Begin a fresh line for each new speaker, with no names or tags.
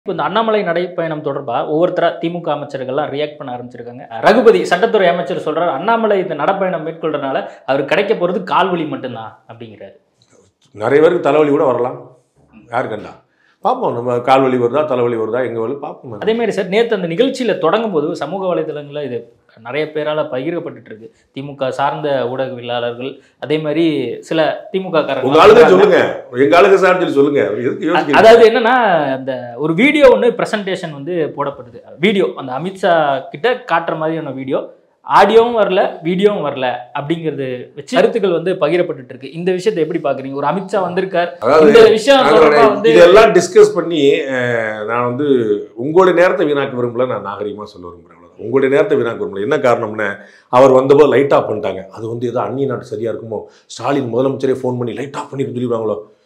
இப்போ இந்த அண்ணாமலை நடைப்பயணம் தொடர்பா ஒவ்வொருத்தரா திமுக அமைச்சர்கள்லாம் ரியாக்ட் பண்ண ஆரம்பிச்சிருக்காங்க ரகுபதி சட்டத்துறை அமைச்சர் சொல்றாரு அண்ணாமலை இந்த நடைப்பயணம் மேற்கொள்றதுனால அவர் கிடைக்க போறது கால்வழி மட்டும்தான் அப்படிங்கிறாரு
நிறைய பேருக்கு தலைவலி கூட வரலாம் யார் கண்டா பார்ப்போம் நம்ம கால் வலி வருதா தலைவலி வருதா எங்க வலி பார்ப்போம்
அதே மாதிரி சார் நேற்று அந்த நிகழ்ச்சியில தொடங்கும் போது சமூக வலைதளங்களில் இது நிறைய பேரால பகிரப்பட்டுட்டு இருக்கு திமுக சார்ந்த ஊடகவியலாளர்கள் அதே மாதிரி சில திமுக
உங்க ஆளுங்க
காரங்க
சொல்லுங்க எங்க ஆளுங்க சார் சொல்லி சொல்லுங்க எதுக்கு யோசிக்கிறீங்க?
அதாவது என்னன்னா அந்த ஒரு வீடியோ ஒன்று பிரசன்டேஷன் வந்து போடப்படுது வீடியோ அந்த அமித்ஷா கிட்ட காட்டுற மாதிரியான வீடியோ ஆடியோவும் வரல வீடியோவும் வரல அப்படிங்கிறது வச்சு கருத்துக்கள் வந்து பகிரப்பட்டுட்டு இருக்கு இந்த விஷயத்தை எப்படி பாக்குறீங்க ஒரு அமித்ஷா வந்திருக்கார்
அதாவது
இந்த விஷயம் தொடர்பா
நாங்கள்
வந்து
இதெல்லாம் டிஸ்கஸ் பண்ணி அஹ், நான் வந்து உங்களுடைய நேரத்தை வீணாக்க விரும்பல நான் நாகரிகமாக சொல்ல விரும்புகிறேன் அவ்வளவுதான். உங்களுடைய நேரத்தை வீணாக்க விரும்பல என்ன காரணம்னா அவர் வந்தபோது லைட் ஆஃப் பண்ணிட்டாங்க அது வந்து ஏதோ அந்நிய நாட்டு சரியா இருக்குமோ ஸ்டாலின் முதலமைச்சரே ஃபோன் பண்ணி லைட் ஆஃப் பண்ணிட்டு சொல்லிடுவாங்களோ